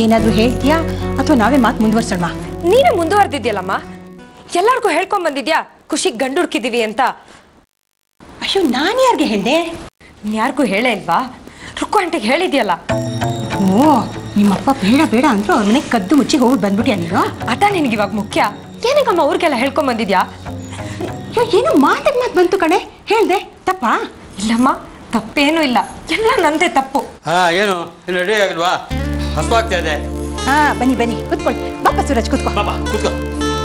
ಏನಾದರೂ ಹೇಳ್ತೀಯಾ ಅಥವಾ ನಾವೇ ಮಾತು ಮುಂದುವರ್ಸೋಣ ನೀನೇ ಮುಂದುವರೆದಿದ್ಯಲ್ಲಮ್ಮ ಎಲ್ಲರಿಗೂ ಹೇಳ್ಕೊಂಡ್ ಬಂದಿದ್ಯಾ ಖುಷಿಗೆ ಗಂಡು ಹುಡ್ಕಿದೀವಿ ಅಂತ ಅಯ್ಯೋ ನಾನು ಯಾರಿಗೆ ಹೇಳಿದೆ ಯಾರಿಗೂ ಹೇಳೇ ಇಲ್ವಾ ರುಕ್ಕು ಆಂಟಿಗೆ ಹೇಳಿದ್ಯಲ್ಲ ಓ ನಿಮ್ಮಪ್ಪ ಬೇಡ ಬೇಡ ಅಂದ್ರು ಅವ್ರ ಮನೆಗೆ ಕದ್ದು ಮುಚ್ಚಿ ಹೋಗಿ ಬಂದ್ಬಿಟ್ಟಿ ನೀನು ಅದ ನಿನಗೆ ಇವಾಗ ಮುಖ್ಯ ಏನಕ್ಕಮ್ಮ ಅವ್ರಿಗೆಲ್ಲ ಹೇಳ್ಕೊಂಡ್ ಬಂದಿದ್ಯಾ ಅಯ್ಯೋ ಏನೋ ಮಾತಿಗೆ ಮಾತು ಬಂತು ಕಣೆ ಹೇಳ್ದೆ ತಪ್ಪಾ ಇಲ್ಲಮ್ಮ ತಪ್ಪೇನೂ ಇಲ್ಲ ಎಲ್ಲ ನಂದೇ ತಪ್ಪು ಹಾ ಏನು ಇನ್ನು ರೆಡಿ ಆಗಿಲ್ವಾ ಹಸುವಾಗ್ತಾ ಇದೆ ಹಾ ಬನ್ನಿ ಬನ್ನಿ ಕೂತ್ಕೊಳ್ಳಿ ಬಾಪ ಸೂರಜ್ ಕೂತ್ಕೊ ಬಾಬಾ ಕೂತ್ಕೋ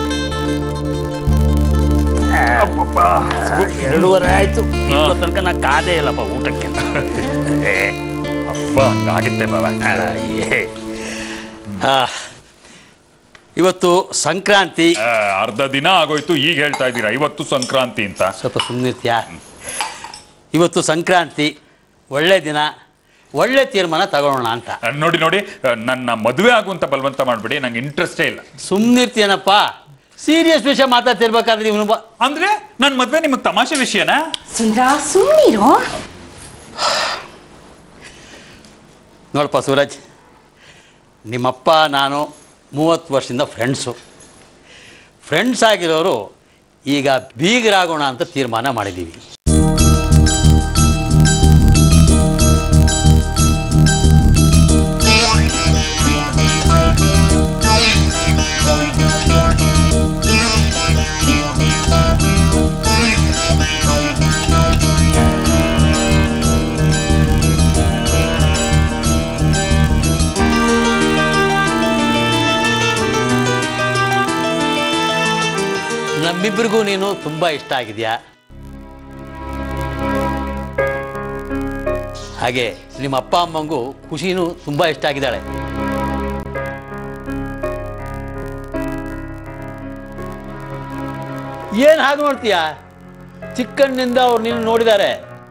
ಎರಡೂವರೆ ಆಯ್ತು ಇವತ್ತು ತನಕ ನಾ ಕಾದೇ ಇಲ್ಲಪ್ಪ ಊಟಕ್ಕೆ ಅಪ್ಪ ಹಂಗಾಗಿತ್ತೆ ಬಾಬಾ ಏ, ಆ, ಇವತ್ತು ಸಂಕ್ರಾಂತಿ ಆ, ಅರ್ಧ ದಿನ ಆಗೋಯ್ತು ಈಗ ಹೇಳ್ತಾ ಇದ್ದೀರಾ ಇವತ್ತು ಸಂಕ್ರಾಂತಿ ಅಂತ ಸ್ವಲ್ಪ ಸುಮ್ಮನಿರ್ತೀಯ ಇವತ್ತು ಸಂಕ್ರಾಂತಿ ಒಳ್ಳೆ ದಿನ ಒಳ್ಳೆ ತೀರ್ಮಾನ ತಗೊಳ್ಳೋಣ ಅಂತ ಆ, ನೋಡಿ ನೋಡಿ ಆ, ನನ್ನ ಮದುವೆ ಆಗುವಂತ ಬಲವಂತ ಮಾಡ್ಬಿಡಿ ನಂಗೆ ಇಂಟ್ರೆಸ್ಟೇ ಇಲ್ಲ ಸುಮ್ಮನಿರ್ತೀಯನಪ್ಪ ಸೀರಿಯಸ್ ವಿಷಯ ಮಾತಾಡ್ತಿರ್ಬೇಕಾದ್ರೆ ಇವನು ಬಾ ಅಂದ್ರೆ ನನ್ನ ಮದುವೆ ನಿಮಗೆ ತಮಾಷೆ ವಿಷಯನಾ ಸುಂದ್ರ ಸುಮ್ಮನಿರೋ ನೋಡಪ್ಪ ಸೂರಜ್ ನಿಮ್ಮಪ್ಪ ನಾನು ಮೂವತ್ತು ವರ್ಷದಿಂದ ಫ್ರೆಂಡ್ಸು ಫ್ರೆಂಡ್ಸ್ ಆಗಿರೋರು ಈಗ ಬೀಗರಾಗೋಣ ಅಂತ ತೀರ್ಮಾನ ಮಾಡಿದ್ದೀವಿ ನಮ್ಮಿಬ್ಬರಿಗೂ ನೀನು ತುಂಬ ಇಷ್ಟ ಆಗಿದೆಯಾ ಹಾಗೆ ನಿಮ್ಮ ಅಪ್ಪ ಅಮ್ಮಂಗೂ ಖುಷಿನೂ ತುಂಬ ಇಷ್ಟ ಆಗಿದ್ದಾಳೆ ಏನು ಹಾಗೆ ನೋಡ್ತೀಯಾ ಚಿಕ್ಕಣ್ಣಿಂದ ಅವ್ರು ನೀನು ನೋಡಿದ್ದಾರೆ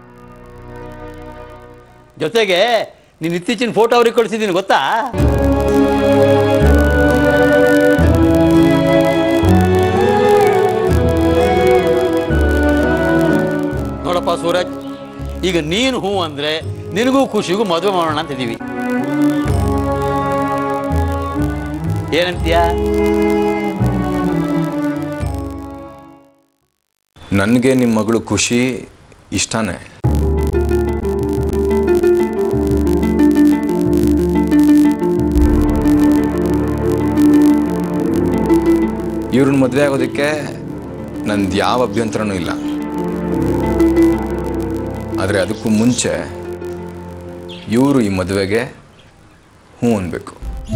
ಜೊತೆಗೆ ನೀನು ಇತ್ತೀಚಿನ ಫೋಟೋ ಅವ್ರಿಗೆ ಕಳಿಸಿದ್ದೀನಿ ಗೊತ್ತಾ ನೋಡಪ್ಪ ಸೂರಜ್ ಈಗ ನೀನು ಹೂ ಅಂದ್ರೆ ನಿನಗೂ ಖುಷಿಗೂ ಮದುವೆ ಮಾಡೋಣ ಅಂತಿದ್ದೀವಿ ಏನಂತೀಯ ನನಗೆ ನಿಮ್ಮ ಮಗಳು ಖುಷಿ ಇಷ್ಟನೇ ಇವ್ರನ್ನ ಮದುವೆ ಆಗೋದಕ್ಕೆ ನಂದು ಯಾವ ಅಭ್ಯಂತರನೂ ಇಲ್ಲ ಆದರೆ ಅದಕ್ಕೂ ಮುಂಚೆ ಇವರು ಈ ಮದುವೆಗೆ ಹ್ಞೂ ಅನ್ಬೇಕು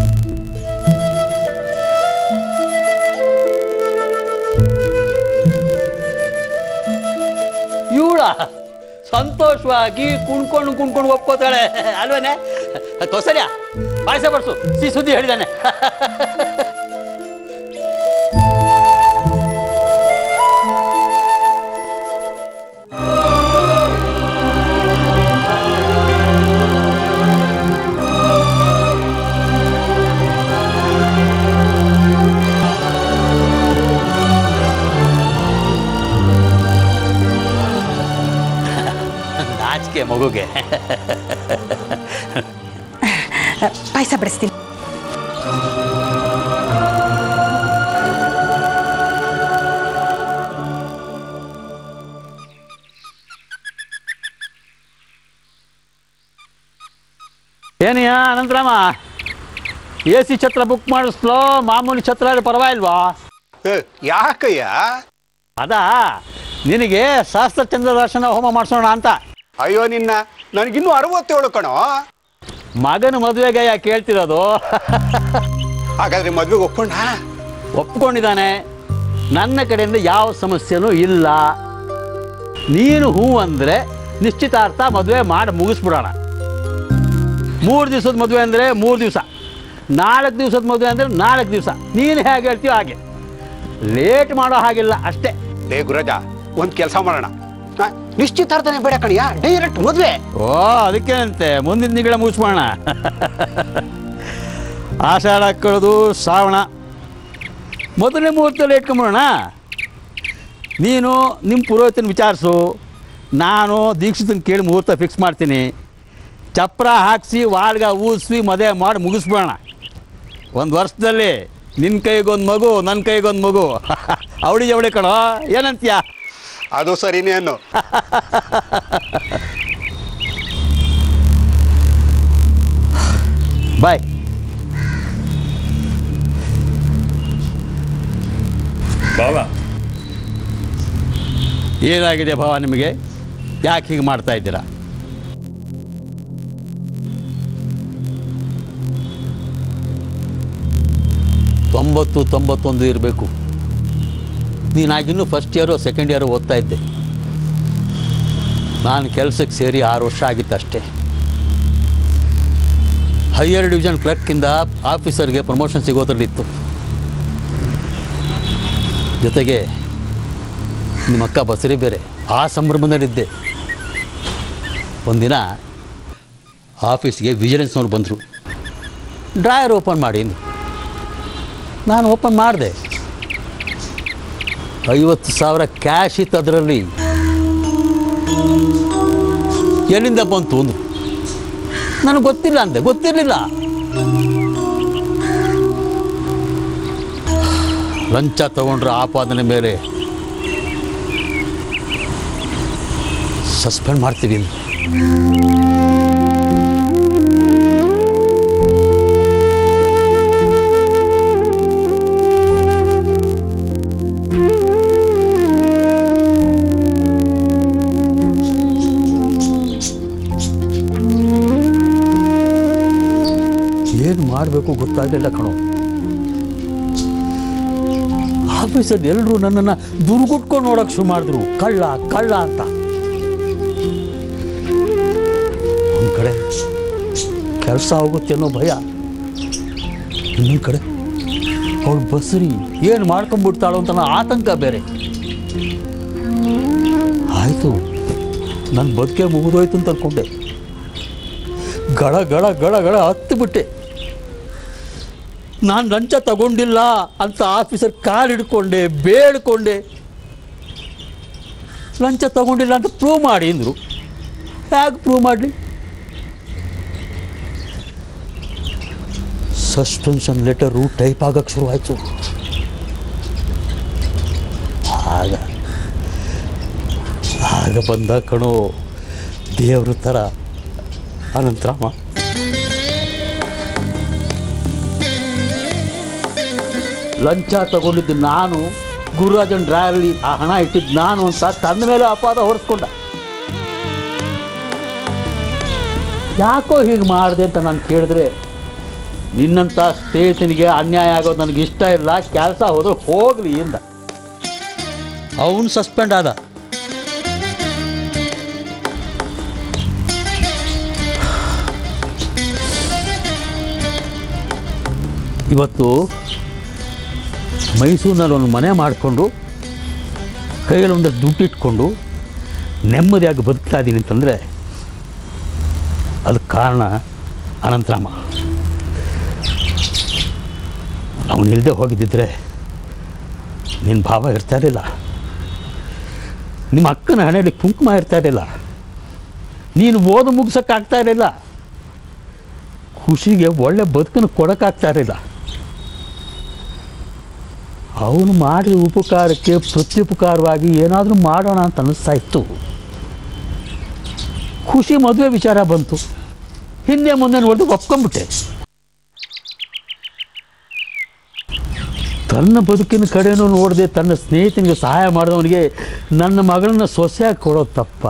ಇವಳ ಸಂತೋಷವಾಗಿ ಕುಣ್ಕೊಂಡು ಕುಣ್ಕೊಂಡು ಒಪ್ಕೋತಾಳೆ ಅಲ್ವೇನೆ ಕೌಸಲ್ಯ ಪಾಯಸ ಬಡ್ಸು ಸಿ ಸುದ್ದಿ ಹೇಳಿದಾನೆ ನಾಚಿಕೆ ಮಗುಗೆ ಪಾಯಸ ಬಡಿಸ್ತೀನಿ ಏನಯ್ಯ ಅನಂತರಾಮ ಎ ಸಿ ಛತ್ರ ಬುಕ್ ಮಾಡಿಸ್ಲೋ ಮಾಮೂಲಿ ಛತ್ರ ಆದ್ರೆ ಪರವಾಗಿಲ್ವಾ ಏ, ಯಾಕಯ್ಯ ಅದಾ ನಿನಗೆ ಶಾಸ್ತ್ರಚಂದ್ರ ದರ್ಶನ ಹೋಮ ಮಾಡಿಸೋಣ ಅಂತ ಅಯ್ಯೋ ನಿನ್ನ ನನಗಿನ್ನೂ ಅರವತ್ತೇಳು ಕಣೋ ಮಗನ ಮದುವೆಗೆ ಯಾಕೆ ಕೇಳ್ತಿರೋದು ಹಾಗಾದ್ರೆ ಮದ್ವೆಗೆ ಒಪ್ಕೊಂಡ ಒಪ್ಕೊಂಡಿದ್ದಾನೆ ನನ್ನ ಕಡೆಯಿಂದ ಯಾವ ಸಮಸ್ಯೆನೂ ಇಲ್ಲ ನೀನು ಹೂ ಅಂದರೆ ನಿಶ್ಚಿತಾರ್ಥ ಮದುವೆ ಮಾಡಿ ಮುಗಿಸ್ಬಿಡೋಣ ಮೂರು ದಿವಸದ ಮದುವೆ ಅಂದರೆ ಮೂರು ದಿವಸ ನಾಲ್ಕು ದಿವಸದ ಮದುವೆ ಅಂದರೆ ನಾಲ್ಕು ದಿವಸ ನೀನು ಹೇಗೆ ಹೇಳ್ತೀಯೋ ಹಾಗೆ ಲೇಟ್ ಮಾಡೋ ಹಾಗಿಲ್ಲ ಅಷ್ಟೇ ಲೇ ಗುರಜ ಒಂದ್ ಕೆಲಸ ಮಾಡೋಣ ಆ, ನಿಶ್ಚಿತಾರ್ಥನೆ ಬೇಡ ಕಣಿಯ ಡೈರೆಕ್ಟ್ ಮದ್ವೆ ಓ ಅದಕ್ಕೇನಂತೆ ಮುಂದಿನ ತಿಂಗಳ ಮುಗಿಸ್ಬೋಣ ಆಷಾಢ ಕಳೆದು ಶ್ರಾವಣ ಮೊದಲನೇ ಮುಹೂರ್ತದಲ್ಲಿ ಇಟ್ಕೊಂಬಿಡೋಣ ನೀನು ನಿಮ್ಮ ಪುರೋಹಿತನ ವಿಚಾರಿಸು ನಾನು ದೀಕ್ಷಿತನ ಕೇಳಿ ಮುಹೂರ್ತ ಫಿಕ್ಸ್ ಮಾಡ್ತೀನಿ ಚಪ್ರ ಹಾಕಿಸಿ ವಾಲ್ಗ ಊದಿಸಿ ಮದುವೆ ಮಾಡಿ ಮುಗಿಸ್ಬಿಡೋಣ ಒಂದು ವರ್ಷದಲ್ಲಿ ನಿನ್ನ ಕೈಗೊಂದು ಮಗು ನನ್ನ ಕೈಗೊಂದು ಮಗು ಅವಳಿ ಜವಳಿ ಕಣೋ ಏನಂತೀಯ ಅದು ಸರಿನೇ ಅನ್ನು ಬಾಯ್ ಬಾವಾ ಏನಾಗಿದೆ ಭಾವ ನಿಮಗೆ ಯಾಕೆ ಹೀಗೆ ಮಾಡ್ತಾ ಇದ್ದೀರಾ ತೊಂಬತ್ತು ತೊಂಬತ್ತೊಂದು ಇರಬೇಕು ನೀನಾಗಿನ್ನೂ ಫಸ್ಟ್ ಇಯರು ಸೆಕೆಂಡ್ ಇಯರು ಓದ್ತಾ ಇದ್ದೆ ನಾನು ಕೆಲಸಕ್ಕೆ ಸೇರಿ ಆರು ವರ್ಷ ಆಗಿತ್ತು ಅಷ್ಟೇ ಹೈಯರ್ ಡಿವಿಷನ್ ಕ್ಲರ್ಕಿಂದ ಆಫೀಸರ್ಗೆ ಪ್ರಮೋಷನ್ ಸಿಗೋದ್ರಲ್ಲಿತ್ತು ಜೊತೆಗೆ ನಿಮ್ಮ ಅಕ್ಕ ಬಸರಿ ಬೇರೆ ಆ ಸಂಭ್ರಮದಲ್ಲಿದ್ದೆ ಒಂದಿನ ಆಫೀಸ್ಗೆ ವಿಜಿಲೆನ್ಸ್ನವ್ರು ಬಂದರು ಡ್ರಾಯರ್ ಓಪನ್ ಮಾಡಿ ಅಂದ್ರು. ನಾನು ಓಪನ್ ಮಾಡಿದೆ ಐವತ್ತು ಸಾವಿರ ಕ್ಯಾಶ್ ಇತ್ತು ಅದರಲ್ಲಿ ಎಲ್ಲಿಂದ ಬಂತು ಅಂದ್ರು ನನಗೆ ಗೊತ್ತಿಲ್ಲ ಅಂದೆ ಗೊತ್ತಿರಲಿಲ್ಲ ಲಂಚ ತಗೊಂಡ್ರ ಆಪಾದನೆ ಮೇಲೆ ಸಸ್ಪೆಂಡ್ ಮಾಡ್ತೀವಿ ಅಂದ್ರು. ಏನು ಮಾಡಬೇಕು ಗೊತ್ತಾಗಲಿಲ್ಲ ಕಣೋ ಆಫೀಸಲ್ಲಿ ಎಲ್ಲರೂ ನನ್ನನ್ನು ದುರ್ಗುಟ್ಕೊಂಡು ನೋಡೋಕೆ ಶುರು ಮಾಡಿದ್ರು ಕಳ್ಳ ಕಳ್ಳ ಅಂತ ಒಂದು ಕಡೆ ಕೆಲಸ ಆಗುತ್ತೆ ಅನ್ನೋ ಭಯ ಇನ್ನೊಂದು ಕಡೆ ಅವಳು ಬಸ್ರಿ ಏನು ಮಾಡ್ಕೊಂಡ್ಬಿಡ್ತಾಳೋ ಅಂತ ಅನ್ನೋ ಆತಂಕ ಬೇರೆ ಆಯಿತು ನನ್ನ ಬದುಕೆ ಮುಗಿದೋಯ್ತು ಅಂತ ಅಂದ್ಕೊಂಡೆ ಗಳ ಗಳ ಗಳ ಗಳ ಹತ್ತು ಬಿಟ್ಟೆ ನಾನು ಲಂಚ ತಗೊಂಡಿಲ್ಲ ಅಂತ ಆಫೀಸರ್ ಕಾಲ್ ಹಿಡ್ಕೊಂಡೆ ಬೇಡ್ಕೊಂಡೆ ಲಂಚ ತಗೊಂಡಿಲ್ಲ ಅಂತ ಪ್ರೂವ್ ಮಾಡಿ ಅಂದರು ಹೇಗೆ ಪ್ರೂವ್ ಮಾಡಲಿ ಸಸ್ಪೆನ್ಷನ್ ಲೆಟರು ಟೈಪ್ ಆಗಕ್ಕೆ ಶುರುವಾಯಿತು ಆಗ ಆಗ ಬಂದ ಕಣೋ ದೇವ್ರ ಥರ ಅನಂತರಾಮ ಲಂಚ ತಗೊಂಡಿದ್ದು ನಾನು ಗುರುರಾಜನ್ ಡ್ರಾಯಲ್ಲಿ ಆ ಹಣ ಇಟ್ಟಿದ್ದು ನಾನು ಅಂತ ತನ್ನ ಮೇಲೆ ಅಪಾದ ಹೊರಿಸ್ಕೊಂಡ ಯಾಕೋ ಹೀಗೆ ಮಾಡಿದೆ ಅಂತ ನಾನು ಕೇಳಿದ್ರೆ ನಿನ್ನಂಥ ಸ್ನೇಹಿತನಿಗೆ ಅನ್ಯಾಯ ಆಗೋದು ನನಗೆ ಇಷ್ಟ ಇಲ್ಲ ಕೆಲಸ ಹೋದ್ರೆ ಹೋಗಲಿ ಇಂದ ಅವನು ಸಸ್ಪೆಂಡ್ ಆದ ಇವತ್ತು ಮೈಸೂರಿನಲ್ಲಿ ಒಂದು ಮನೆ ಮಾಡಿಕೊಂಡು ಕೈಯಲ್ಲಿ ಒಂದು ದುಡ್ಡು ಇಟ್ಕೊಂಡು ನೆಮ್ಮದಿಯಾಗಿ ಬದುಕ್ತಾ ಇದ್ದೀನಿ ಅಂತಂದರೆ ಅದಕ್ಕೆ ಕಾರಣ ಅನಂತರಾಮ ಅವನು ಇಲ್ಲದೆ ಹೋಗಿದ್ದಿದ್ರೆ ನಿನ್ನ ಭಾವ ಇರ್ತಾ ಇರಲಿಲ್ಲ ನಿಮ್ಮ ಅಕ್ಕನ ಹಣೆಯಲ್ಲಿ ಕುಂಕುಮ ಇರ್ತಾ ಇರಲಿಲ್ಲ ನೀನು ಓದು ಮುಗಿಸೋಕ್ಕಾಗ್ತಾ ಇರಲಿಲ್ಲ ಖುಷಿಗೆ ಒಳ್ಳೆ ಬದುಕನ್ನು ಕೊಡೋಕ್ಕಾಗ್ತಾ ಇರಲಿಲ್ಲ ಅವನು ಮಾಡಿದ ಉಪಕಾರಕ್ಕೆ ಪ್ರತ್ಯುಪಕಾರವಾಗಿ ಏನಾದರೂ ಮಾಡೋಣ ಅಂತ ಅನ್ನಿಸ್ತಾ ಇತ್ತು ಖುಷಿ ಮದುವೆ ವಿಚಾರ ಬಂತು ಹಿಂದೆ ಮುಂದೆ ನೋಡಿದು ಒಪ್ಕೊಂಡ್ಬಿಟ್ಟೆ ತನ್ನ ಬದುಕಿನ ಕಡೆನೂ ನೋಡದೆ ತನ್ನ ಸ್ನೇಹಿತನಿಗೆ ಸಹಾಯ ಮಾಡಿದವನಿಗೆ ನನ್ನ ಮಗಳನ್ನ ಸೊಸೆಯಾಗಿ ಕೊಡೋದು ತಪ್ಪ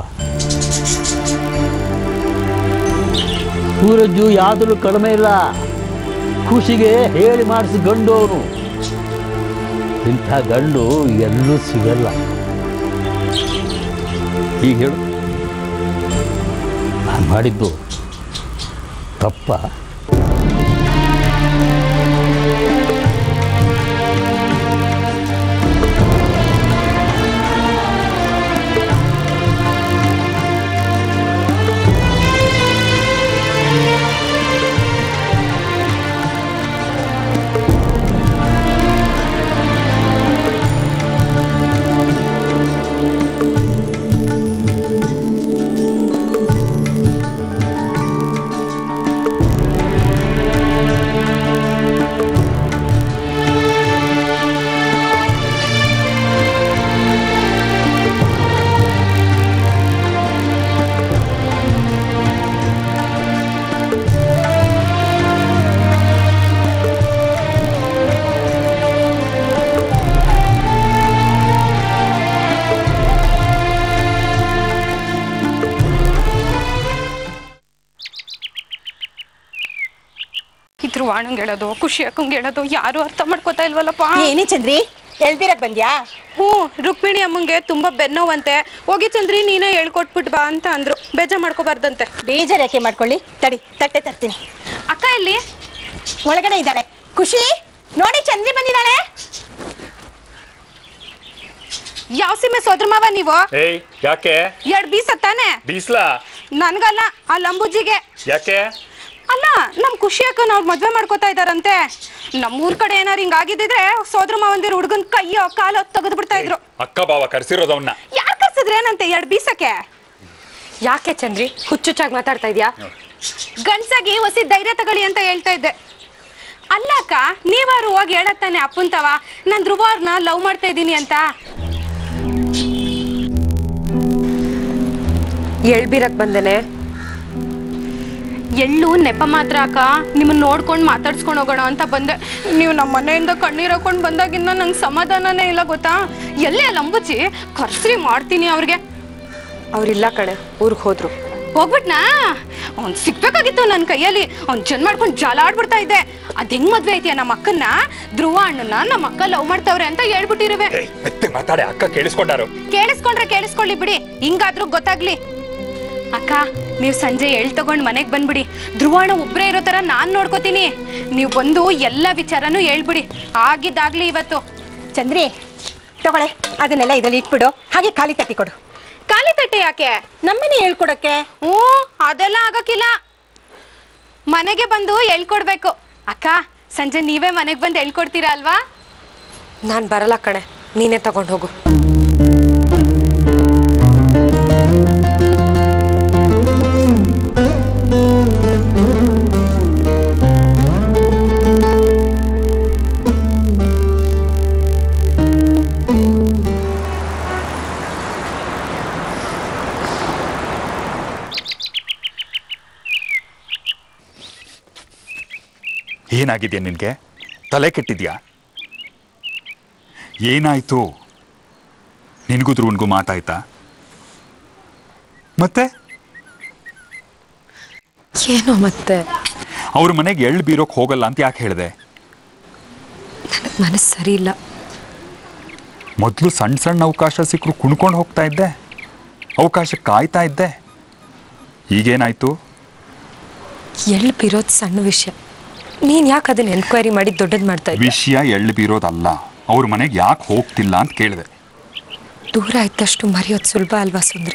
ಸೂರಜ್ಜು ಯಾವುದರಲ್ಲೂ ಕಡಿಮೆ ಇಲ್ಲ ಖುಷಿಗೆ ಹೇಳಿ ಮಾಡಿಸಿ ಗಂಡು ಅವನು ಇಂಥ ಗಂಡು ಎಲ್ಲೂ ಸಿಗಲ್ಲ ಈಗ ಹೇಳು ನಾನು ಮಾಡಿದ್ದು ತಪ್ಪ ಧ್ರುವಾಣಂಗೆ ಹೇಳೋದು ಖುಷಿ ಅಕ್ಕಂಗೆ ಹೇಳೋದು ಯಾರು ಅರ್ಥ ಮಾಡ್ಕೋತಾ ಇಲ್ವಲ್ಲಪ್ಪ ಏನೇ ಚಂದ್ರಿ ಎಳ್ದಿರಕ್ ಬಂದ್ಯಾ ಹ್ಞೂ ರುಕ್ಮಿಣಿ ಅಮ್ಮಂಗೆ ತುಂಬಾ ಬೆನ್ನೋವಂತೆ ಹೋಗಿ ಚಂದ್ರಿ ನೀನೇ ಹೇಳ್ಕೊಟ್ಬಿಟ್ ಬಾ ಅಂತ ಅಂದ್ರು ಬೇಜಾರ್ ಮಾಡ್ಕೋಬಾರ್ದಂತೆ ಬೇಜಾರು ಯಾಕೆ ಮಾಡ್ಕೊಳ್ಳಿ ತಡಿ ತಟ್ಟೆ ತರ್ತೀನಿ ಅಕ್ಕ ಇಲ್ಲಿ ಒಳಗಡೆ ಇದ್ದಾಳೆ ಖುಷಿ ನೋಡಿ ಚಂದ್ರಿ ಬಂದಿದ್ದಾಳೆ ಯಾವ ಸೀಮೆ ಸೋದ್ರ ಮಾವ ನೀವು ಏಯ್ ಯಾಕೆ ಎರಡ್ ಬೀಸ ತಾನೆ ಬೀಸ್ಲಾ ನನ್ಗಲ್ಲ ಆ ಲಂಬುಜಿಗೆ ಯಾಕೆ ಅಲ್ಲ ನಮ್ ಖುಷಿ ಅಕ್ಕ ನಾವ್ ಮದ್ವೆ ಮಾಡ್ಕೋತಾ ಇದಾರಂತೆ ನಮ್ಮೂರ್ ಕಡೆ ಏನಾರು ಹಿಂಗ್ ಆಗಿದ್ದಿದ್ರೆ ಸೋದ್ರ ಮಾವಂದಿರು ಹುಡ್ಗನ್ ಕೈಯೋ ಕಾಲೋ ತೆಗೆದು ಬಿಡ್ತಾ ಇದ್ರು ಅಕ್ಕ ಬಾವ ಕರ್ಸಿರೋದವನ್ನ ಯಾರ್ ಕರ್ಸಿದ್ರೆ ಏನಂತೆ ಎರಡ್ ಬೀಸಕ್ಕೆ ಯಾಕೆ ಚಂದ್ರಿ ಹುಚ್ಚುಚ್ಚಾಗಿ ಮಾತಾಡ್ತಾ ಇದೀಯಾ ಗಂಡ್ಸಾಗಿ ಹೊಸಿ ಧೈರ್ಯ ತಗೊಳ್ಳಿ ಅಂತ ಹೇಳ್ತಾ ಇದ್ದೆ ಅಲ್ಲ ಅಕ್ಕ ನೀವಾರು ಹೋಗಿ ಹೇಳತ್ತಾನೆ ಅಪ್ಪಂತವ ನಾನ್ ಧ್ರುವ ಅವ್ರನ್ನ ಲವ್ ಮಾಡ್ತಾ ಇದ್ದೀನಿ ಅಂತ ಎಳ್ಬೀರಕ್ ಬಂದೇನೆ ಎಳ್ಳು ನೆಪ ಮಾತ್ರ ಅಕ್ಕ ನಿಮ್ಮನ್ನ ನೋಡ್ಕೊಂಡು ಮಾತಾಡ್ಸ್ಕೊಂಡು ಹೋಗೋಣ ಅಂತ ಬಂದೆ ನೀವು ನಮ್ಮ ಮನೆಯಿಂದ ಕಣ್ಣೀರ್ ಹಾಕೊಂಡು ಬಂದಾಗಿಂದ ನಂಗೆ ಸಮಾಧಾನನೇ ಇಲ್ಲ ಗೊತ್ತಾ ಎಲ್ಲೇ ಲಂಬುಚಿ ಕರ್ಸ್ರಿ ಮಾಡ್ತೀನಿ ಅವ್ರಿಗೆ ಅವ್ರಿಲ್ಲ ಕಣೆ ಊರಿಗೆ ಹೋದ್ರು ಹೋಗ್ಬಿಟ್ನಾ ಅವ್ನ್ ಸಿಗ್ಬೇಕಾಗಿತ್ತು ನನ್ನ ಕೈಯಲ್ಲಿ ಅವ್ನ್ ಜನ್ ಮಾಡ್ಕೊಂಡು ಜಾಲ ಆಡ್ಬಿಡ್ತಾ ಇದ್ದೆ ಅದ್ ಹೆಂಗ್ ಮದ್ವೆ ಐತಿಯ ನಮ್ಮ ಅಕ್ಕನ್ನ ಧ್ರುವ ಅಣ್ಣನ ನಮ್ಮ ಅಕ್ಕ ಲವ್ ಮಾಡ್ತಾವ್ರೆ ಅಂತ ಹೇಳ್ಬಿಟ್ಟಿರುವೆ ಏಯ್ ಮತ್ತೆ ಮಾತಾಡೆ ಅಕ್ಕ ಕೇಳಿಸ್ಕೊಂಡಾರು ಕೇಳಿಸ್ಕೊಂಡ್ರೆ ಕೇಳಿಸ್ಕೊಳ್ಳಿ ಬಿಡಿ ಹಿಂಗಾದ್ರೂ ಗೊತ್ತಾಗ್ಲಿ ಅಕ್ಕ ನೀವು ಸಂಜೆ ಎಳ್ ತಗೊಂಡ್ ಮನೆಗ್ ಬಂದ್ಬಿಡಿ ಧ್ರುವಣ ಒಬ್ರೇ ಇರೋ ತರ ನಾನ್ ನೋಡ್ಕೋತೀನಿ ನೀವು ಬಂದು ಎಲ್ಲ ವಿಚಾರನೂ ಹೇಳ್ಬಿಡಿ ಆಗಿದ್ದಾಗ್ಲಿ ಇವತ್ತು ಚಂದ್ರಿ ತಗೊಳೆ ಅದನ್ನೆಲ್ಲ ಇದ್ರಲ್ಲಿ ಇಟ್ಬಿಡು ಹಾಗೆ ಖಾಲಿ ತಟ್ಟಿ ಕೊಡು ಖಾಲಿ ತಟ್ಟೆ ಯಾಕೆ ನಮ್ಮನೆ ಹೇಳ್ಕೊಡಕ್ಕೆ ಹ್ಞೂ ಅದೆಲ್ಲ ಆಗಕ್ಕಿಲ್ಲ ಮನೆಗೆ ಬಂದು ಹೇಳ್ಕೊಡ್ಬೇಕು ಅಕ್ಕ ಸಂಜೆ ನೀವೇ ಮನೆಗೆ ಬಂದು ಹೇಳ್ಕೊಡ್ತೀರಾ ಅಲ್ವಾ ನಾನು ಬರಲ್ಲ ಕಣೆ ನೀನೇ ತಗೊಂಡು ಹೋಗು ಏನಾಗಿದ್ಯಾ ನಿನ್ಗೆ ತಲೆ ಕೆಟ್ಟಿದ್ಯಾ ಏನಾಯ್ತು ನಿನಗೂ ಧ್ರುವನ್ಗೂ ಮಾತಾಯ್ತಾ ಮತ್ತೆ ಏನೋ ಮತ್ತೆ ಅವ್ರ ಮನೆಗೆ ಎಳ್ಳು ಬೀರೋಕ್ ಹೋಗಲ್ಲ ಅಂತ ಯಾಕೆ ಹೇಳಿದೆ ನನಗೆ ಮನಸ್ಸು ಸರಿ ಇಲ್ಲ ಮೊದಲು ಸಣ್ಣ ಸಣ್ಣ ಅವಕಾಶ ಸಿಕ್ಕರು ಕುಣ್ಕೊಂಡು ಹೋಗ್ತಾ ಇದ್ದೆ ಅವಕಾಶ ಕಾಯ್ತಾ ಇದ್ದೆ ಈಗೇನಾಯ್ತು ಎಳ್ಳು ಬಿರೋದು ಸಣ್ಣ ವಿಷಯ ನೀನು ಯಾಕೆ ಅದನ್ನ ಎನ್ಕ್ವೈರಿ ಮಾಡಿ ದೊಡ್ಡದು ಮಾಡ್ತಾ ಇದ್ದೆ ವಿಷಯ ಎಳ್ಳು ಬೀರೋದಲ್ಲ ಅವ್ರ ಮನೆಗೆ ಯಾಕೆ ಹೋಗ್ತಿಲ್ಲ ಅಂತ ಕೇಳಿದೆ ದೂರ ಇದ್ದಷ್ಟು ಮರೆಯೋದು ಸುಲಭ ಅಲ್ವಾ ಸುಂದ್ರಿ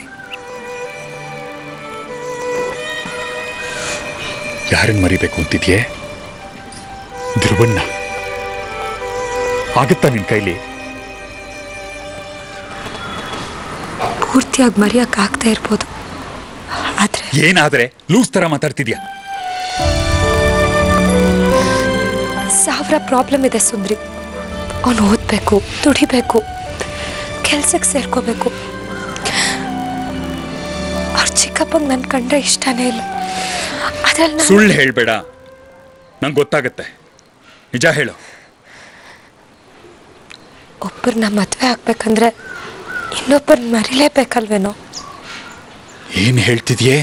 ಯಾರನ್ನ ಮರಿಬೇಕು ಅಂತಿದ್ಯೆ ಧ್ರುವನ್ನ ಆಗುತ್ತಾ ನಿನ್ ಕೈಲಿ ಪೂರ್ತಿಯಾಗಿ ಮರೆಯೋಕ್ಕಾಗ್ತಾ ಇರ್ಬೋದು ಆದರೆ ಏನಾದ್ರೆ ಲೂಸ್ ತರ ಮಾತಾಡ್ತಿದ್ಯಾ ಸಾವಿರ ಪ್ರಾಬ್ಲಮ್ ಇದೆ ಸುಂದ್ರಿ ಅವನು ಓದಬೇಕು ದುಡಿಬೇಕು ಕೆಲ್ಸಕ್ಕೆ ಸೇರ್ಕೋಬೇಕು ಅವ್ರ ಚಿಕ್ಕಪ್ಪಂಗೆ ನನ್ನ ಕಂಡ್ರೆ ಇಷ್ಟನೇ ಇಲ್ಲ ಅದ್ರಲ್ಲಿ ನಾನು ಸುಳ್ಳು ಹೇಳ್ಬೇಡ ನಂಗೆ ಗೊತ್ತಾಗತ್ತೆ ನಿಜ ಹೇಳು ಒಬ್ಬರನ್ನ ಮದುವೆ ಆಗ್ಬೇಕಂದ್ರೆ ಇನ್ನೊಬ್ಬರನ್ನ ಮರಿಲೇಬೇಕಲ್ವೇನೋ ಏನ್ ಹೇಳ್ತಿದ್ಯೇ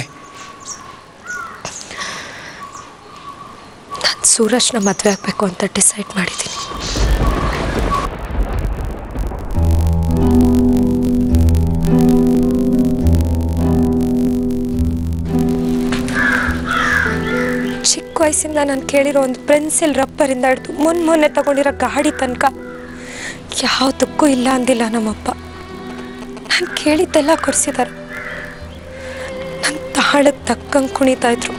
ನಾನು ಸೂರಜ್ನ ಮದುವೆ ಆಗಬೇಕು ಅಂತ ಡಿಸೈಡ್ ಮಾಡಿದ್ದೀನಿ ಚಿಕ್ಕ ವಯಸ್ಸಿಂದ ನಾನು ಕೇಳಿರೋ ಒಂದು ಪೆನ್ಸಿಲ್ ರಬ್ಬರಿಂದ ಹಿಡಿದು ಮೊನ್ನೆ ಮೊನ್ನೆ ತಗೊಂಡಿರೋ ಗಾಡಿ ತನಕ ಯಾವುದಕ್ಕೂ ಇಲ್ಲ ಅಂದಿಲ್ಲ ನಮ್ಮಪ್ಪ ನಾನು ಕೇಳಿದ್ದೆಲ್ಲ ಕೊಡಿಸಿದ್ದಾರೆ ನನ್ನ ತಾಳಕ್ಕೆ ತಕ್ಕಂಗೆ ಕುಣಿತಾ ಇದ್ರು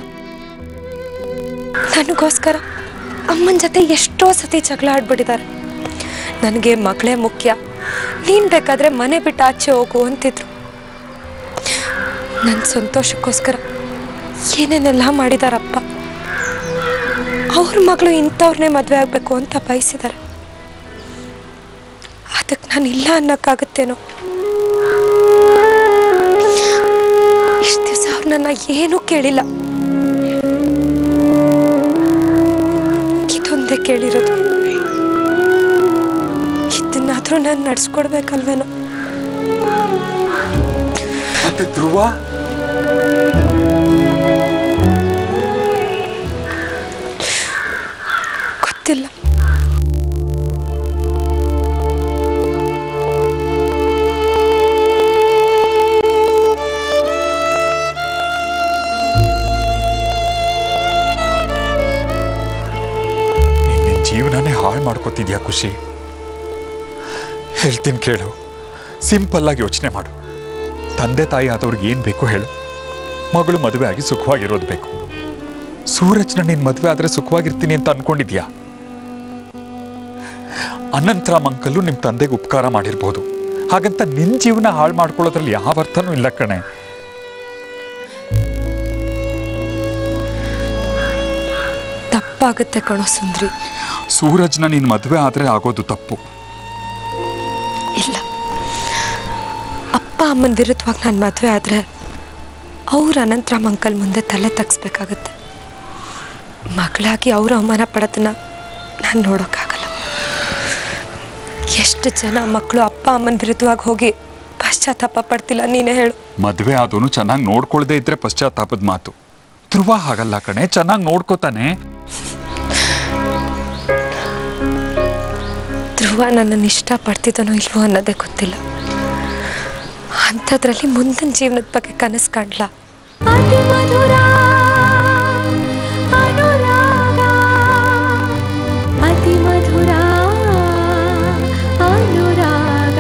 ನನಗೋಸ್ಕರ ಅಮ್ಮನ ಜೊತೆ ಎಷ್ಟೋ ಸತಿ ಜಗಳ ಆಡ್ಬಿಟ್ಟಿದ್ದಾರೆ ನನಗೆ ಮಗಳೇ ಮುಖ್ಯ ನೀನು ಬೇಕಾದ್ರೆ ಮನೆ ಬಿಟ್ಟು ಆಚೆ ಹೋಗು ಅಂತಿದ್ರು ನನ್ನ ಸಂತೋಷಕ್ಕೋಸ್ಕರ ಏನೇನೆಲ್ಲ ಮಾಡಿದಾರಪ್ಪ ಅವ್ರ ಮಗಳು ಇಂಥವ್ರನ್ನೇ ಮದುವೆ ಆಗಬೇಕು ಅಂತ ಬಯಸಿದ್ದಾರೆ ಅದಕ್ಕೆ ನಾನು ಇಲ್ಲ ಅನ್ನೋಕ್ಕಾಗತ್ತೇನೋ ಇಷ್ಟು ದಿವಸ ಅವ್ರು ನನ್ನ ಏನೂ ಕೇಳಿಲ್ಲ ಇದೊಂದೇ ಕೇಳಿರೋದು ಇದನ್ನಾದ್ರೂ ನಾನು ನಡ್ಸ್ಕೊಡ್ಬೇಕಲ್ವೇನೋ ಮತ್ತೆ ಧ್ರುವ ಜೀವನನೇ ಹಾಳು ಮಾಡ್ಕೋತಿದ್ಯಾ ಖುಷಿ ಹೇಳ್ತೀನಿ ಕೇಳು ಸಿಂಪಲ್ ಆಗಿ ಯೋಚನೆ ಮಾಡು ತಂದೆ ತಾಯಿ ಆದವ್ರಿಗೆ ಏನು ಬೇಕು ಹೇಳು ಮಗಳು ಮದುವೆ ಆಗಿ ಸುಖವಾಗಿರೋದು ಬೇಕು ಸೂರಜ್ನ ನೀನ್ ಮದುವೆ ಆದ್ರೆ ಸುಖವಾಗಿರ್ತೀನಿ ಅಂತ ಅನ್ಕೊಂಡಿದ್ಯಾ ಅನಂತರಾಮ್ ಅಂಕಲ್ಲು ನಿಮ್ ತಂದೆಗೆ ಉಪಕಾರ ಮಾಡಿರ್ಬೋದು ಹಾಗಂತ ನಿನ್ ಜೀವನ ಹಾಳು ಮಾಡ್ಕೊಳ್ಳೋದ್ರಲ್ಲಿ ಯಾವ ಅರ್ಥನೂ ಇಲ್ಲ ಕಣೆ ತಪ್ಪಾಗುತ್ತೆ ಕಣೋ ಸುಂದ್ರಿ ಸೂರಜ್ನ ನೀನ್ ಮದುವೆ ಆದ್ರೆ ಆಗೋದು ತಪ್ಪು ಇಲ್ಲ ಅಪ್ಪ ಅಮ್ಮನ ವಿರುದ್ಧವಾಗಿ ನಾನು ಮದುವೆ ಆದರೆ ಅವ್ರ ಅನಂತರಾಮ್ ಅಂಕಲ್ ಮುಂದೆ ತಲೆ ತಗ್ಸ್ಬೇಕಾಗತ್ತೆ ಮಗಳಾಗಿ ಅವ್ರ ಅವಮಾನ ಪಡೋದನ್ನ ನಾನು ನೋಡೋಕ್ಕಾಗಲ್ಲ ಎಷ್ಟು ಜನ ಮಕ್ಕಳು ಅಪ್ಪ ಅಮ್ಮನ ವಿರುದ್ಧವಾಗಿ ಹೋಗಿ ಪಶ್ಚಾತ್ತಾಪ ಪಡ್ತಿಲ್ಲ ನೀನೇ ಹೇಳು ಮದುವೆ ಆದವನು ಚೆನ್ನಾಗಿ ನೋಡ್ಕೊಳ್ದೇ ಇದ್ರೆ ಪಶ್ಚಾತ್ತಾಪದ ಮಾತು ಧ್ರುವ ಹಾಗಲ್ಲ ಕಣೆ ಚೆನ್ನಾಗಿ ನೋಡ್ಕೋತಾನೆ ಧ್ರುವ ನನ್ನನ್ನು ಇಷ್ಟಪಡ್ತಿದ್ದಾನೋ ಇಲ್ವೋ ಅನ್ನೋದೇ ಗೊತ್ತಿಲ್ಲ ಅಂಥದ್ರಲ್ಲಿ ಮುಂದಿನ ಜೀವನದ ಬಗ್ಗೆ ಕನಸು ಕಾಣಲ್ಲ ಅತಿ ಮಧುರ ಅನುರಾಗ ಅತಿ ಮಧುರ ಅನುರಾಗ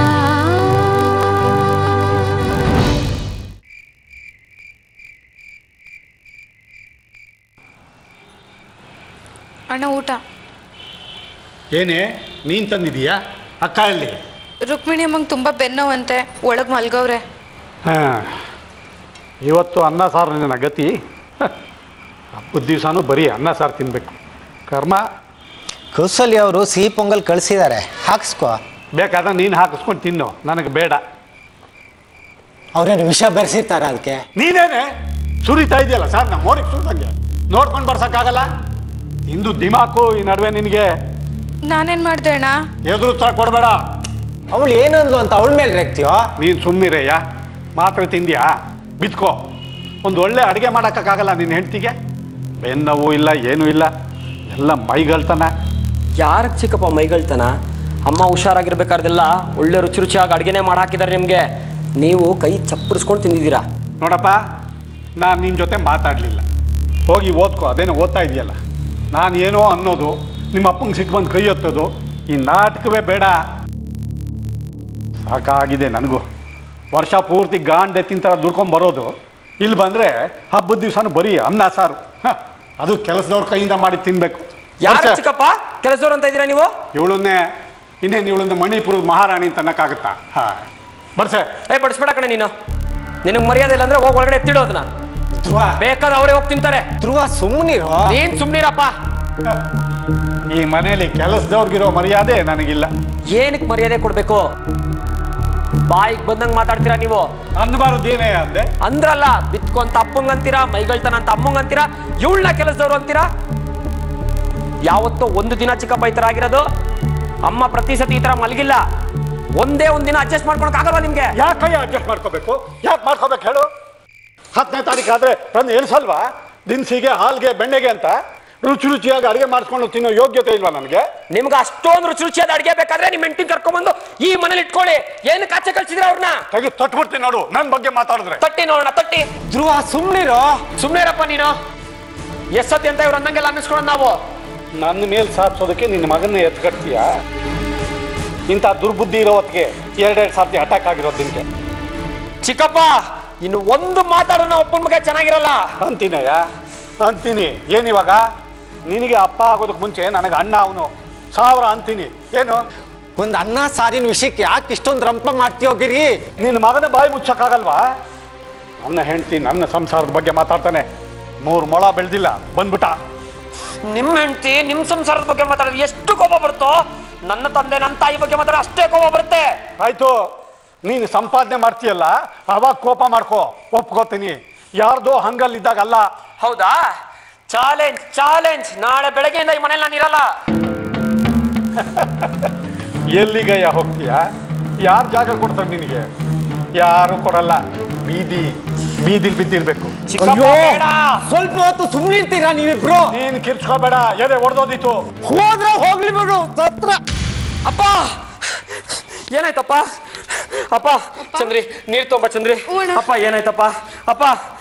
ಅಣ್ಣ ಊಟ ಏನೇ ನೀನು ತಂದಿದೀಯಾ ಅಕ್ಕ ಅಲ್ಲಿ ರುಕ್ಮಿಣಿ ಅಮ್ಮಂಗೆ ತುಂಬ ಬೆನ್ನೋವಂತೆ ಒಳಗೆ ಮಲ್ಗವ್ರೆ ಹಾಂ ಇವತ್ತು ಅನ್ನ ಸಾರು ನನ್ನ ಗತಿ ಹ, ಹಬ್ಬದ ದಿವಸನೂ ಬರೀ ಅನ್ನ ಸಾರು ತಿನ್ನಬೇಕು ಕರ್ಮ ಕೌಸಲ್ಯ ಅವರು ಸಿಹಿ ಪೊಂಗಲ್ ಕಳಿಸಿದ್ದಾರೆ ಹಾಕ್ಸ್ಕೋ ಬೇಕಾದ್ರೆ ನೀನು ಹಾಕಿಸ್ಕೊಂಡು ತಿನ್ನು ನನಗೆ ಬೇಡ ಅವ್ರೇನು ವಿಷ ಬೆರೆಸಿರ್ತಾರ ಅದಕ್ಕೆ ನೀನೇನೆ ಸುರಿತಾ ಇದೆಯಲ್ಲ ಸರ್ ನಮ್ಮ ಮೋರಿಗೆ ಸುರಿದಂಗೆ ನೋಡ್ಕೊಂಡು ಬರ್ಸೋಕ್ಕಾಗಲ್ಲ ಇಂದು ದಿಮಾಕು ಈ ನಡುವೆ ನಿನಗೆ ನಾನೇನು ಮಾಡಿದೆ ಅಣ್ಣ ಎದುರು ಉತ್ತರ ಕೊಡಬೇಡ ಅವಳು ಏನಂದ್ಲು ಅಂತ ಅವಳ ಮೇಲೆ ರೇಗ್ತೀಯೋ ನೀನು ಸುಮ್ಮನಿರಯ್ಯ ಮಾತ್ರೆ ತಿಂದ್ಯಾ ಬಿತ್ಕೋ ಒಂದು ಒಳ್ಳೆ ಅಡುಗೆ ಮಾಡೋಕ್ಕಾಗಲ್ಲ ನಿನ್ನ ಹೆಂಡ್ತಿಗೆ ಬೆನ್ನವು ಇಲ್ಲ ಏನೂ ಇಲ್ಲ ಎಲ್ಲ ಮೈಗಳ್ತನ ಯಾರಕ್ಕೆ ಚಿಕ್ಕಪ್ಪ ಮೈಗಳ್ತನ ಅಮ್ಮ ಹುಷಾರಾಗಿರ್ಬೇಕಾರ್ದೆಲ್ಲ ಒಳ್ಳೆ ರುಚಿ ರುಚಿಯಾಗಿ ಅಡುಗೆನೇ ಮಾಡಿ ಹಾಕಿದ್ದಾರೆ ನಿಮಗೆ ನೀವು ಕೈ ಚಪ್ಪಡಿಸ್ಕೊಂಡು ತಿಂದಿದ್ದೀರಾ ನೋಡಪ್ಪ ನಾನು ನಿನ್ನ ಜೊತೆ ಮಾತಾಡಲಿಲ್ಲ ಹೋಗಿ ಓದ್ಕೋ ಅದೇನೋ ಓದ್ತಾ ಇದೆಯಲ್ಲ ನಾನು ಏನೋ ಅನ್ನೋದು ನಿಮ್ಮ ಅಪ್ಪಂಗೆ ಸಿಟ್ಟು ಬಂದು ಕೈ ಎತ್ತೋದು ಈ ನಾಟಕವೇ ಬೇಡ ಸಾಕಾಗಿದೆ ನನಗೂ ವರ್ಷ ಪೂರ್ತಿ ಗಾಂಡೆ ತಿಂತರ ದುಡ್ಕೊಂಡು ಬರೋದು ಇಲ್ಲಿ ಬಂದರೆ ಹಬ್ಬದ ದಿವಸನೂ ಬರೀ ಅನ್ನ ಸಾರು ಹ, ಅದು ಕೆಲಸದವ್ರ ಕೈಯಿಂದ ಮಾಡಿ ತಿನ್ಬೇಕು ಯಾರು ಚಿಕ್ಕಪ್ಪ ಕೆಲಸದವ್ರು ಅಂತ ಇದ್ದೀರಾ ನೀವು ಇವಳನ್ನೇ ಇನ್ನೇನು ಇವಳನ್ನ ಮಣಿಪುರದ ಮಹಾರಾಣಿ ಅಂತ ಅನ್ನಕ್ಕಾಗತ್ತಾ ಹಾಂ ಬರ್ಸೆ ಏ ಬಡಿಸ್ಬೇಡ ಕಣೆ ನೀನು ನಿನಗೆ ಮರ್ಯಾದೆ ಇಲ್ಲ ಅಂದ್ರೆ ಹೋಗಿ ಒಳಗಡೆ ಎತ್ತಿಡು ಅದನ್ನ ಧ್ರುವ ಬೇಕಾದ್ರೆ ಅವರೇ ಹೋಗಿ ತಿಂತಾರೆ ಧ್ರುವ ಸುಮ್ಮನಿರೋ ನೀನ್ ಸುಮ್ನಿರಪ್ಪ ಈ ಮನೆಯಲ್ಲಿ ಕೆಲಸದವ್ರಿಗಿರೋ ಮರ್ಯಾದೆ ನನಗಿಲ್ಲ ಏನಕ್ಕೆ ಮರ್ಯಾದೆ ಕೊಡ್ಬೇಕು ಬಾಯಿಗೆ ಬಂದಂಗ್ ಮಾತಾಡ್ತೀರಾ ನೀವು ಅನ್ಬಾರ್ದು ಏನೇ ಅಂದೆ ಅಂದ್ರಲ್ಲ ಬಿತ್ಕೊ ಅಂತ ಅಪ್ಪಂಗ್ ಅಂತೀರಾ ಮೈಗಳ್ತನ ಅಂತ ಅಮ್ಮಂಗ್ ಅಂತೀರಾ ಇವಳನ್ನ ಕೆಲಸದವ್ರು ಅಂತೀರಾ ಯಾವತ್ತೋ ಒಂದು ದಿನ ಚಿಕ್ಕಪ್ಪ ಈ ತರ ಆಗಿರೋದು ಅಮ್ಮ ಪ್ರತಿ ಸತಿ ಈ ತರ ಮಲಗಿಲ್ಲ ಒಂದೇ ಒಂದ್ ದಿನ ಅಡ್ಜಸ್ಟ್ ಮಾಡ್ಕೊಳಕ್ ಆಗಲ್ವಾ ನಿಮ್ಗೆ ಯಾಕೆ ಅಡ್ಜಸ್ಟ್ ಮಾಡ್ಕೋಬೇಕು ಯಾಕೆ ಮಾಡ್ಕೋಬೇಕು ಹೇಳು ಹತ್ತನೇ ತಾರೀಕು ಆದ್ರೆ ತಂದು ಎನಿಸಲ್ವಾ ದಿನಸಿಗೆ ಹಾಲ್ಗೆ ಬೆಣ್ಣೆಗೆ ಅಂತ ರುಚಿ ರುಚಿಯಾಗಿ ಅಡುಗೆ ಮಾಡಿಸ್ಕೊಂಡು ತಿನ್ನೋ ಯೋಗ್ಯತೆ ಇಲ್ವಾ ನನಗೆ ನಿಮ್ಗೆ ಅಷ್ಟೊಂದು ರುಚಿ ರುಚಿಯಾದ ಅಡಿಗೆ ಬೇಕಾದ್ರೆ ನಿಮ್ ಹೆಂಡತಿ ಕರ್ಕೊಂಡ್ಬಂದು ಈ ಮನೇಲಿ ಇಟ್ಕೊಳ್ಳಿ ಏನಕ್ಕೆ ಆಚೆ ಕಳ್ಸಿದ್ರ ಅವ್ರನ್ನ ತೆಗಿ ತೊಟ್ಬಿಡ್ತೀನಿ ನೋಡು ನನ್ನ ಬಗ್ಗೆ ಮಾತಾಡಿದ್ರೆ ತಟ್ಟಿ ನೋಡೋಣ ತಟ್ಟಿ ಧ್ರುವ ಸುಮ್ಮನಿರೋ ಸುಮ್ನೆ ಇರಪ್ಪ ನೀನು ಎಷ್ಟೊತ್ತಿ ಅಂತ ಇವ್ರು ಅನ್ನಂಗೆಲ್ಲ ಅನ್ನಿಸ್ಕೊಳ್ಳೋದು ನಾವು ನನ್ನ ಮೇಲೆ ಸಾಧಿಸೋದಕ್ಕೆ ನಿನ್ನ ಮಗನ್ನ ಎತ್ಕಟ್ತೀಯ ಇಂಥ ದುರ್ಬುದ್ಧಿ ಇರೋ ಹೊತ್ತಿಗೆ ಎರಡೆರಡು ಸರ್ತಿ ಅಟ್ಯಾಕ್ ಆಗಿರೋದು ನಿನ್ಗೆ ಚಿಕ್ಕಪ್ಪ ಇನ್ನು ಒಂದು ಮಾತಾಡೋಣ ಒಪ್ಪನ ಬಗ್ಗೆ ಚೆನ್ನಾಗಿರಲ್ಲ ಅಂತೀನಯ್ಯ ಅಂತೀನಿ ಏನಿವಾಗ ನಿನಗೆ ಅಪ್ಪ ಆಗೋದಕ್ಕೆ ಮುಂಚೆ ನನಗೆ ಅಣ್ಣ ಅವನು ಸಾವಿರ ಅಂತೀನಿ ಏನು ಒಂದ್ ಅನ್ನ ಸಾರಿನ ವಿಷಯಕ್ಕೆ ಯಾಕೆ ಇಷ್ಟೊಂದು ರಂಪ ಮಾಡ್ತೀಯೋ ಗಿರಿ ನಿನ್ನ ಮಗನ ಬಾಯಿ ಮುಚ್ಚಕ್ಕಾಗಲ್ವಾ ನನ್ನ ಹೆಂಡತಿ ನನ್ನ ಸಂಸಾರದ ಬಗ್ಗೆ ಮಾತಾಡ್ತಾನೆ ಮೂರು ಮೊಳ ಬೆಳೆದಿಲ್ಲ ಬಂದ್ಬಿಟ್ಟ ನಿಮ್ ಹೆಂಡತಿ ನಿಮ್ ಸಂಸಾರದ ಬಗ್ಗೆ ಮಾತಾಡೋದು ಎಷ್ಟು ಕೋಪ ಬರುತ್ತೋ ನನ್ನ ತಂದೆ ನನ್ನ ತಾಯಿ ಬಗ್ಗೆ ಮಾತಾಡೋ ಅಷ್ಟೇ ಕೋಪ ಬರುತ್ತೆ ಆಯ್ತು ನೀನು ಸಂಪಾದನೆ ಮಾಡ್ತೀಯಲ್ಲ ಅವಾಗ ಕೋಪ ಮಾಡ್ಕೋ ಒಪ್ಕೋತೀನಿ ಯಾರ್ದೋ ಹಂಗಲ್ಲಿದ್ದಾಗಲ್ಲ ಹೌದಾ ಚಾಲೆಂಜ್ ಚಾಲೆಂಜ್ ನಾಳೆ ಬೆಳಗ್ಗೆಯಿಂದ ಈ ಮನೇಲಿ ನಾನು ಇರಲ್ಲ ಎಲ್ಲಿಗಯ್ಯ ಹೋಗ್ತೀಯ ಯಾರು ಜಾಗ ಕೊಡ್ತಾರೆ ನಿನಗೆ ಯಾರು ಕೊಡಲ್ಲ ಬೀದಿ ಬೀದಿಲ್ ಬಿದ್ದಿರ್ಬೇಕು ಚಿಕ್ಕಪ್ಪ ಬೇಡ. ಸ್ವಲ್ಪ ಹೊತ್ತು ಸುಮ್ಮನಿರ್ತೀರಾ ನೀವಿಬ್ರು ನೀನ್ ಕಿರ್ಚ್ಕೋಬೇಡ ಎದೆ ಒಡೆದೋದಿತ್ತು ಹೋದ್ರೆ ಹೋಗ್ಲಿ ಬಿಡು ಸತ್ರ ಅಪ್ಪ ಏನಾಯ್ತಪ್ಪ ಅಪ್ಪ ಚಂದ್ರಿ ನೀರ್ ತೊಂಬ ಚಂದ್ರಿ ಅಪ್ಪ ಏನಾಯ್ತಪ್ಪ ಅಪ್ಪ